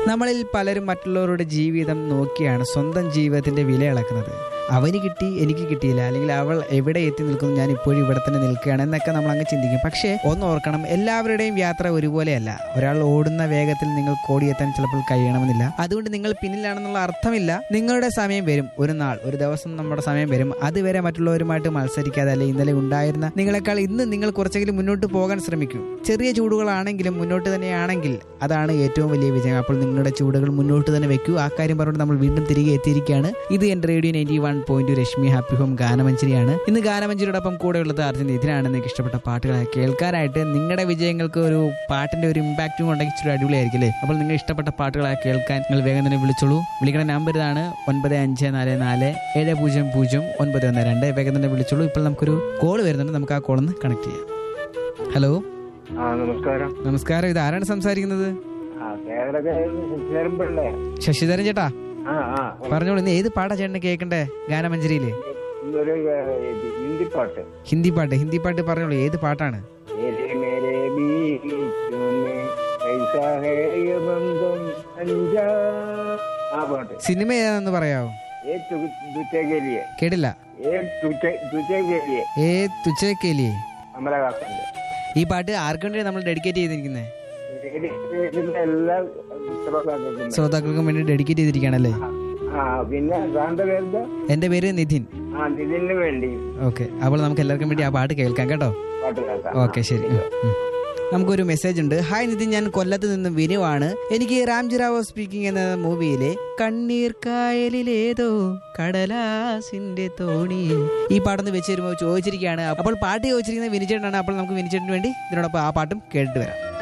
നമ്മളിൽ പലരും മറ്റുള്ളവരുടെ ജീവിതം നോക്കിയാണ് സ്വന്തം ജീവിതത്തിന്റെ വില ഇളക്കുന്നത് അവന് കിട്ടി എനിക്ക് കിട്ടിയില്ല അല്ലെങ്കിൽ അവൾ എവിടെ എത്തി നിൽക്കുന്നു ഞാൻ ഇപ്പോഴും ഇവിടെ തന്നെ നിൽക്കുകയാണ് എന്നൊക്കെ നമ്മൾ അങ്ങ് ചിന്തിക്കും പക്ഷേ ഒന്ന് ഓർക്കണം എല്ലാവരുടെയും യാത്ര ഒരുപോലെയല്ല ഒരാൾ ഓടുന്ന വേഗത്തിൽ നിങ്ങൾ ഓടിയെത്താൻ ചിലപ്പോൾ കഴിയണമെന്നില്ല അതുകൊണ്ട് നിങ്ങൾ പിന്നിലാണെന്നുള്ള അർത്ഥമില്ല നിങ്ങളുടെ സമയം വരും ഒരു നാൾ ഒരു ദിവസം നമ്മുടെ സമയം വരും അതുവരെ മറ്റുള്ളവരുമായിട്ട് മത്സരിക്കാതെ അല്ലെ ഇന്നലെ ഉണ്ടായിരുന്ന നിങ്ങളെക്കാൾ ഇന്ന് നിങ്ങൾ കുറച്ചെങ്കിലും മുന്നോട്ട് പോകാൻ ശ്രമിക്കൂ ചെറിയ ചൂടുകളാണെങ്കിലും മുന്നോട്ട് തന്നെയാണെങ്കിൽ അതാണ് ഏറ്റവും വലിയ വിജയം അപ്പോൾ നിങ്ങളുടെ ചൂടുകൾ മുന്നോട്ട് തന്നെ വെക്കൂ ആ കാര്യം പറഞ്ഞുകൊണ്ട് നമ്മൾ വീണ്ടും തിരികെ എത്തിയിരിക്കുകയാണ് ഇത് എൻ്റെ radio ninety one point Rashmi happy home ഗാനമഞ്ചരിയാണ് ഇന്ന് ഗാനമഞ്ചരിയോടൊപ്പം കൂടെ ഉള്ളത് അർജുൻ ഇതിനാണ് നിങ്ങൾക്ക് ഇഷ്ടപ്പെട്ട പാട്ടുകൾ കേൾക്കാനായിട്ട് നിങ്ങളുടെ വിജയങ്ങൾക്ക് ഒരു പാട്ടിന്റെ ഒരു ഇമ്പാക്റ്റും ഉണ്ടെങ്കിൽ ഇച്ചിരി അടിപൊളിയായിരിക്കും അല്ലേ അപ്പോൾ നിങ്ങൾ ഇഷ്ടപ്പെട്ട പാട്ടുകളെ കേൾക്കാൻ നിങ്ങൾ വേഗം തന്നെ വിളിച്ചോളൂ വിളിക്കുന്ന നമ്പർ ഇതാണ് ഒൻപത് അഞ്ച് നാല് നാല് ഏഴ് പൂജ്യം പൂജ്യം ഒൻപത് ഒന്ന് രണ്ട് വേഗം തന്നെ വിളിച്ചോളൂ ഇപ്പോൾ നമുക്കൊരു കോൾ വരുന്നുണ്ട് നമുക്ക് ആ കോളൊന്ന് കണക്ട് ചെയ്യാം ഹലോ ആ നമസ്കാരം നമസ്കാരം ഇത് ആരാണ് സംസാരിക്കുന്നത് ആ കേരളത്തിലെ ശശിധരൻപിള്ളേ ശശിധരൻ ചേട്ടാ ആ ആ പറഞ്ഞോളൂ ഇന്ന് ഏത് പാട്ടാ ചേട്ടന് കേൾക്കണ്ടേ ഗാനമഞ്ചരിയില് ഇന്നൊരു ഏഹ്, ഇത് ഹിന്ദി പാട്ട് ഹിന്ദി പാട്ട് ഹിന്ദി പാട്ട് പറഞ്ഞോളൂ ഏത് പാട്ടാണ് മേരെ മേരെ ബീച്ച് മേ കൈസാ ഹേ യേ ബന്ധം അഞ്ചാ ആ പാട്ട് സിനിമ ഏതാണെന്ന് പറയാവോ ഏ തുച്ചേ കെ ലിയെ കേട്ടില്ല ഏ തുച്ചേ തുച്ചേ കെ ലിയെ ഏ തുച്ചക്കേലി കമലഹാസന്റെ ഈ പാട്ട് ആർക്ക് വേണ്ടി നമ്മൾ ഡെഡിക്കേറ്റ് ചെയ്തിരിക്കുന്നത് ഇതിന്റെ എല്ലാ ശ്രോതാക്കൾക്കും ശ്രോതാക്കൾക്കും വേണ്ടി ഡെഡിക്കേറ്റ് ചെയ്തിരിക്കുകയാണല്ലേ ആ പിന്നെ സാറിന്റെ പേരെന്താ എന്റെ പേര് നിധിൻ ആ ഇതിന് വേണ്ടി ഓക്കെ അപ്പോൾ നമുക്ക് എല്ലാവർക്കും വേണ്ടി ആ പാട്ട് കേൾക്കാം കേട്ടോ പാട്ട് കേൾക്കാം ഓക്കെ ശരി ഉം, ഉം. നമുക്കൊരു മെസ്സേജ് ഉണ്ട് ഹായ് നിതിൻ ഞാൻ കൊല്ലത്ത് നിന്ന് വിനുവാണ് എനിക്ക് രാംജിറാവോ സ്പീക്കിംഗ് എന്ന മൂവിയിലെ കണ്ണീർ കായലിലേതോ കടലാസിന്റെ തോണി ഈ പാട്ടൊന്ന് വെച്ച് വരുമ്പോൾ ചോദിച്ചിരിക്കുകയാണ് അപ്പോൾ പാട്ട് ചോദിച്ചിരിക്കുന്നത് വിനിച്ചേട്ടനാണ് അപ്പോൾ നമുക്ക് വിനിച്ചേട്ടന് വേണ്ടി ഇതിനോടൊപ്പം ആ പാട്ടും കേട്ടിട്ട് വരാം